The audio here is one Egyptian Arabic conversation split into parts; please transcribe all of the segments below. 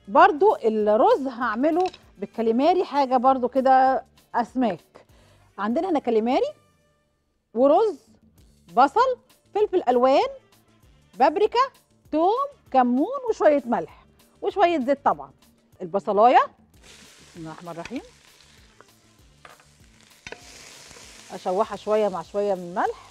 برضو الرز هعمله بالكاليماري حاجه برضو كده اسماك عندنا هنا كاليماري ورز بصل فلفل الوان بابريكا توم كمون وشويه ملح وشويه زيت طبعا البصلايه بسم الله الرحمن الرحيم اشوحها شويه مع شويه من الملح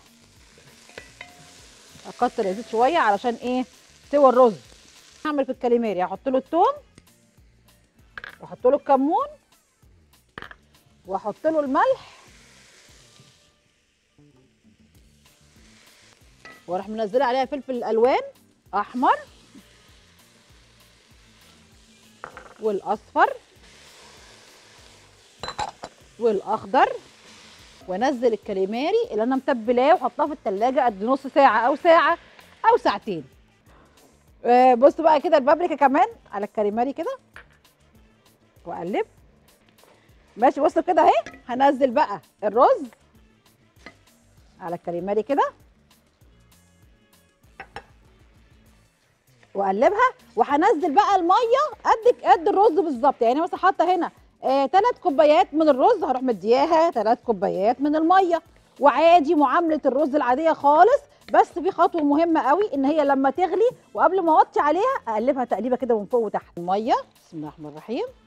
اكتر الزيت شويه علشان ايه سوى الرز هعمل في الكاليماري هحط له الثوم واحط له الكمون واحط له الملح واروح منزله عليها فلفل الالوان احمر والاصفر والاخضر وانزل الكاليماري اللي انا متبلاه واحطها في التلاجة قد نص ساعه او ساعه او ساعتين آه، بصوا بقى كده البابريكا كمان على الكاليماري كده واقلب ماشي بصوا كده اهي هنزل بقى الرز على الكاليماري كده واقلبها وهنزل بقى الميه قد قد الرز بالظبط يعني مثلا حاطه هنا ثلاث كوبايات من الرز هروح مدياها ثلاث كوبايات من الميه وعادي معامله الرز العاديه خالص بس في خطوه مهمه قوي ان هي لما تغلي وقبل ما اوطي عليها اقلبها تقليبه كده من فوق وتحت الميه بسم الله الرحمن الرحيم